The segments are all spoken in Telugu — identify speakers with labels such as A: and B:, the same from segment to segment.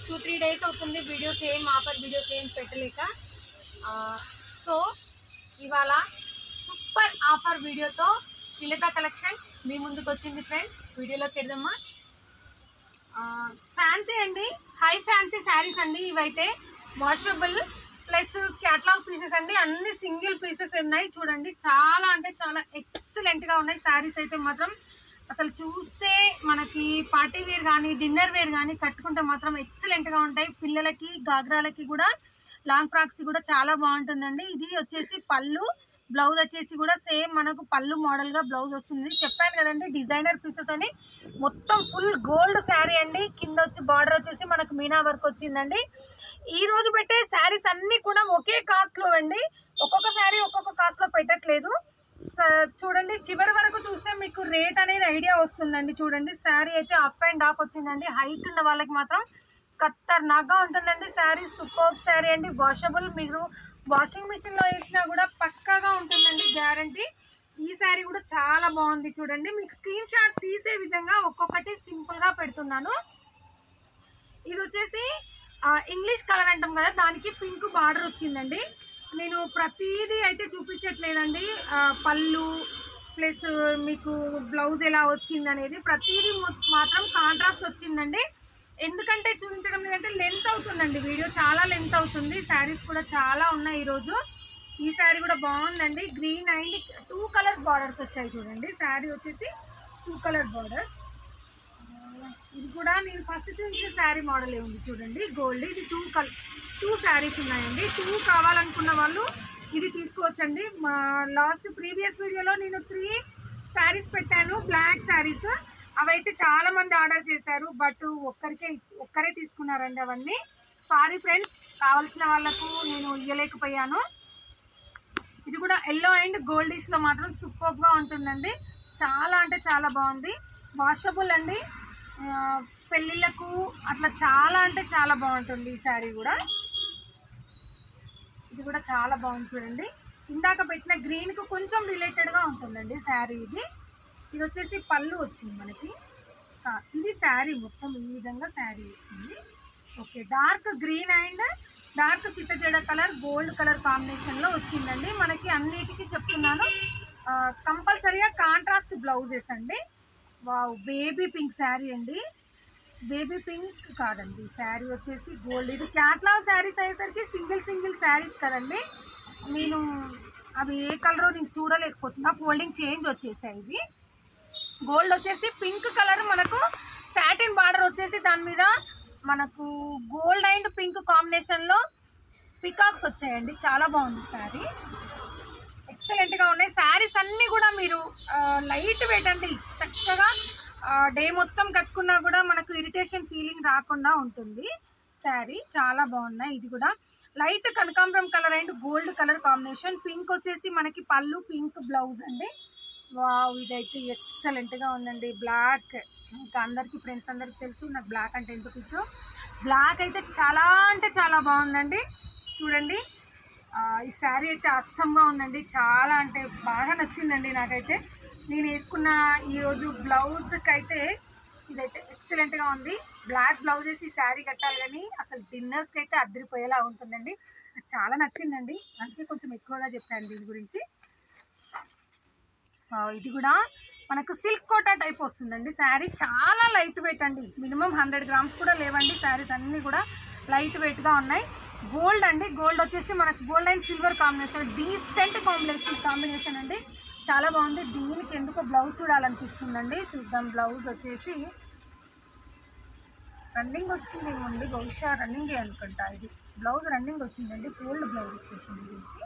A: టూ త్రీ డేస్ అవుతుంది వీడియోస్ ఏం ఆఫర్ వీడియోస్ ఏం పెట్టలేక ఆ, సో ఇవాళ సూపర్ ఆఫర్ వీడియోతో శ్రీలత కలెక్షన్స్ మీ ముందుకు వచ్చింది ఫ్రెండ్స్ వీడియోలోకి వెళ్దామా ఫ్యాన్సీ అండి హై ఫ్యాన్సీ శారీస్ అండి ఇవైతే వాషబుల్ ప్లస్ క్యాట్లాగ్ పీసెస్ అండి అన్ని సింగిల్ పీసెస్ ఉన్నాయి చూడండి చాలా అంటే చాలా ఎక్సలెంట్గా ఉన్నాయి శారీస్ అయితే మాత్రం అసలు చూస్తే మనకి పార్టీ వేర్ కానీ డిన్నర్ వేర్ కానీ కట్టుకుంటే మాత్రం ఎక్సలెంట్గా ఉంటాయి పిల్లలకి గాగ్రాలకి కూడా లాంగ్ ఫ్రాక్స్ కూడా చాలా బాగుంటుందండి ఇది వచ్చేసి పళ్ళు బ్లౌజ్ వచ్చేసి కూడా సేమ్ మనకు పళ్ళు మోడల్గా బ్లౌజ్ వస్తుంది చెప్పాను కదండి డిజైనర్ పీసెస్ అని మొత్తం ఫుల్ గోల్డ్ శారీ అండి కింద వచ్చి బార్డర్ వచ్చేసి మనకు మీనా వర్క్ వచ్చిందండి ఈ రోజు పెట్టే శారీస్ అన్నీ కూడా ఒకే కాస్ట్లో అండి ఒక్కొక్క శారీ ఒక్కొక్క కాస్ట్లో పెట్టట్లేదు స- చూడండి చివరి వరకు చూస్తే మీకు రేట్ అనేది ఐడియా వస్తుందండి చూడండి శారీ అయితే అప్ అండ్ ఆఫ్ వచ్చిందండి హైట్ ఉన్న వాళ్ళకి మాత్రం ఖతర్నాక్గా ఉంటుందండి శారీ సూపర్ శారీ అండి వాషబుల్ మీరు వాషింగ్ మిషన్లో వేసినా కూడా పక్కాగా ఉంటుందండి గ్యారంటీ ఈ శారీ కూడా చాలా బాగుంది చూడండి మీకు స్క్రీన్ షాట్ తీసే విధంగా ఒక్కొక్కటి సింపుల్గా పెడుతున్నాను ఇది వచ్చేసి ఆ, ఇంగ్లీష్ కలర్ అంటాం కదా దానికి పింక్ బార్డర్ వచ్చిందండి నేను ప్రతిదీ అయితే చూపించట్లేదండి ఆ, పళ్ళు ప్లస్ మీకు బ్లౌజ్ ఎలా వచ్చింది అనేది ప్రతిదీ మొ- మాత్రం కాంట్రాస్ట్ వచ్చిందండి ఎందుకంటే చూపించడం లేదంటే లెంత్ అవుతుందండి వీడియో చాలా లెంత్ అవుతుంది శారీస్ కూడా చాలా ఉన్నాయి ఈరోజు ఈ శారీ కూడా బాగుందండి green and two colour borders వచ్చాయి చూడండి శారీ వచ్చేసి టూ కలర్ బార్డర్స్ ఇది కూడా నేను ఫస్ట్ చూసిన శారీ మోడల్ ఉంది చూడండి గోల్డ్ ఇది టూ కల్ టూ శారీస్ ఉన్నాయండి టూ కావాలనుకున్న వాళ్ళు ఇది తీసుకోవచ్చండి మా లాస్ట్ ప్రీవియస్ వీడియోలో నేను త్రీ శారీస్ పెట్టాను బ్లాక్ శారీస్ అవైతే చాలా మంది ఆర్డర్ చేశారు బట్ ఒక్కరికే ఒక్కరే తీసుకున్నారండి అవన్నీ సారీ ఫ్రెండ్స్ కావాల్సిన వాళ్ళకు నేను ఇయ్యలేకపోయాను ఇది కూడా ఎల్లో అండ్ గోల్డిష్లో మాత్రం సూపర్గా ఉంటుందండి చాలా అంటే చాలా బాగుంది వాషబుల్ అండి ఆ, పెళ్ళిళ్ళకు అట్లా చాలా అంటే చాలా బాగుంటుంది ఈ శారీ కూడా ఇది కూడా చాలా బాగుంది చూడండి ఇందాక పెట్టిన గ్రీన్కు కొంచెం రిలేటెడ్గా ఉంటుందండి శారీ ఇది ఇది వచ్చేసి పళ్ళు వచ్చింది మనకి ఆ, ఇది శారీ మొత్తం ఈ విధంగా శారీ వచ్చింది okay dark green and dark సిట్టజెడ కలర్ గోల్డ్ కలర్ కాంబినేషన్లో వచ్చిందండి మనకి అన్నిటికీ చెప్తున్నాను కంపల్సరీగా కాంట్రాస్ట్ బ్లౌజెస్ అండి వావ్ బేబీ పింక్ శారీ అండి బేబీ పింక్ కాదండి శారీ వచ్చేసి గోల్డ్ ఇది క్యాట్లాగ్ శారీస్ అయ్యేసరికి సింగిల్ సింగిల్ శారీస్ కదండి నేను అవి ఏ కలరో నేను చూడలేకపోతున్నా ఫోల్డింగ్ చేంజ్ వచ్చేసాయి ఇవి గోల్డ్ వచ్చేసి పింక్ కలర్ మనకు సాటిన్ బార్డర్ వచ్చేసి దాని మీద మనకు గోల్డ్ అండ్ పింక్ కాంబినేషన్లో పికాక్స్ వచ్చాయండి చాలా బాగుంది శారీ ఎక్సలెంట్గా ఉన్నాయి శారీస్ అన్నీ కూడా మీరు లైట్ వెయిట్ అండి చక్కగా డే మొత్తం కట్టుకున్నా కూడా మనకు ఇరిటేషన్ ఫీలింగ్ రాకుండా ఉంటుంది శారీ చాలా బాగున్నాయి ఇది కూడా లైట్ కనకాంబరం colour and gold colour combination pink వచ్చేసి మనకి పళ్ళు పింక్ బ్లౌజ్ అండి వావ్ ఇదైతే ఎక్సలెంట్గా ఉందండి బ్లాక్ ఇంకా అందరికీ ఫ్రెండ్స్ అందరికీ తెలుసు నాకు బ్లాక్ అంటే ఎంత పిచ్చో బ్లాక్ అయితే చాలా అంటే చాలా బాగుందండి చూడండి ఆ, ఈ శారీ అయితే అస్సంగా ఉందండి చాలా అంటే బాగా నచ్చిందండి నాకైతే నేను వేసుకున్న ఈరోజు బ్లౌజ్కి అయితే ఇదైతే ఎక్సలెంట్గా ఉంది బ్లాక్ బ్లౌజ్ వేసి ఈ శారీ కట్టాలి కానీ అసలు డిన్నర్స్కి అయితే అద్దరిపోయేలా ఉంటుందండి నాకు చాలా నచ్చిందండి అందుకే కొంచెం ఎక్కువగా చెప్పాను దీని గురించి ఆ, ఇది కూడా మనకు సిల్క్ కోటా టైప్ వస్తుందండి శారీ చాలా లైట్ వెయిట్ అండి మినిమం హండ్రెడ్ గ్రామ్స్ కూడా లేవండి శారీస్ అన్నీ కూడా లైట్ వెయిట్గా ఉన్నాయి గోల్డ్ అండి గోల్డ్ వచ్చేసి మనకు gold and silver combination decent combination combination అండి చాలా బాగుంది దీనికి ఎందుకో బ్లౌజ్ చూడాలనిపిస్తుందండి చూద్దాం బ్లౌజ్ వచ్చేసి రన్నింగ్ వచ్చింది ఉంది బహుశా రన్నింగే అనుకుంటా ఇది బ్లౌజ్ రన్నింగ్ వచ్చిందండి ఫోల్డ్ బ్లౌజ్ వచ్చేసింది దీనికి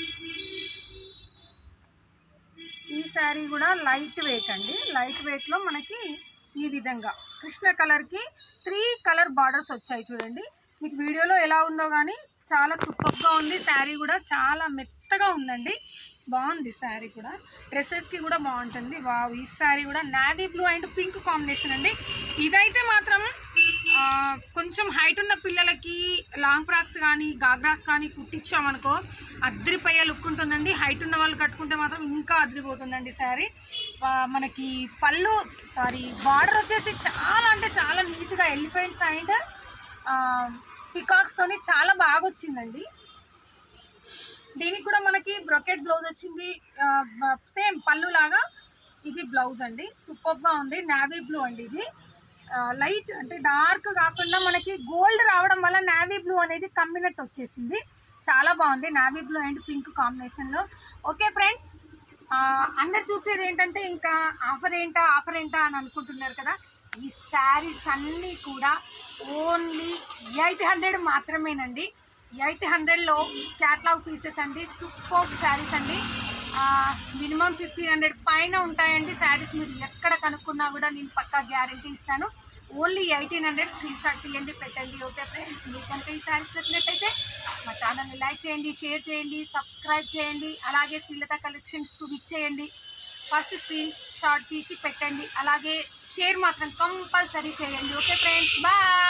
A: ఈ శారీ కూడా లైట్ వెయిట్ అండి లైట్ వెయిట్లో మనకి ఈ విధంగా కృష్ణ కలర్కి త్రీ కలర్ బార్డర్స్ వచ్చాయి చూడండి మీకు వీడియోలో ఎలా ఉందో కానీ చాలా సూపర్గా ఉంది శారీ కూడా చాలా మెత్తగా ఉందండి బాగుంది శారీ కూడా డ్రెస్సెస్కి కూడా బాగుంటుంది వావ్ ఈ శారీ కూడా navy blue and pink combination అండి ఇదైతే మాత్రం ఆ, కొంచెం హైట్ ఉన్న పిల్లలకి లాంగ్ ఫ్రాక్స్ కానీ గాగ్రాస్ కానీ కుట్టించామనుకో అద్దరిపోయే లుక్ ఉంటుందండి హైట్ ఉన్న వాళ్ళు కట్టుకుంటే మాత్రం ఇంకా అదిరిపోతుందండి శారీ మనకి పళ్ళు సారీ బార్డర్ వచ్చేసి చాలా అంటే చాలా నీట్గా ఎలిఫెంట్స్ అండ్ పికాక్స్తోని చాలా బాగా వచ్చిందండి దీనికి కూడా మనకి బ్రొకెట్ బ్లౌజ్ వచ్చింది సేమ్ పళ్ళు లాగా ఇది బ్లౌజ్ అండి సూపర్గా ఉంది నావీ బ్లూ అండి ఇది లైట్ అంటే డార్క్ కాకుండా మనకి గోల్డ్ రావడం వల్ల నావీ బ్లూ అనేది కమ్మినట్టు వచ్చేసింది చాలా బాగుంది నావీ బ్లూ అండ్ పింక్ కాంబినేషన్లో ఓకే ఫ్రెండ్స్ అందరు చూసేది ఏంటంటే ఇంకా ఆఫర్ ఏంటా ఆఫర్ ఏంటా అని అనుకుంటున్నారు కదా ఈ శారీస్ అన్నీ కూడా ఓన్లీ ఎయిట్ హండ్రెడ్ మాత్రమేనండి ఎయిట్ హండ్రెడ్లో క్యాట్లాగ్ పీసెస్ అండి సూపర్ శారీస్ అండి మినిమం ఫిఫ్టీన్ హండ్రెడ్ పైన ఉంటాయండి శారీస్ మీరు ఎక్కడ కనుక్కున్నా కూడా నేను పక్కా గ్యారంటీ ఇస్తాను only eighteen hundred screenshot తీయండి పెట్టండి ఓకే ఫ్రెండ్స్ మీకంటే ఈ శారీస్ నచ్చినట్టయితే మా ఛానల్ని లైక్ చేయండి షేర్ చేయండి సబ్స్క్రైబ్ చేయండి అలాగే శ్రీలత కలెక్షన్స్కు విచ్ చేయండి ఫస్ట్ స్క్రీన్ షాట్ తీసి పెట్టండి అలాగే షేర్ మాత్రం కంపల్సరీ చేయండి ఓకే ఫ్రెండ్స్ బాయ్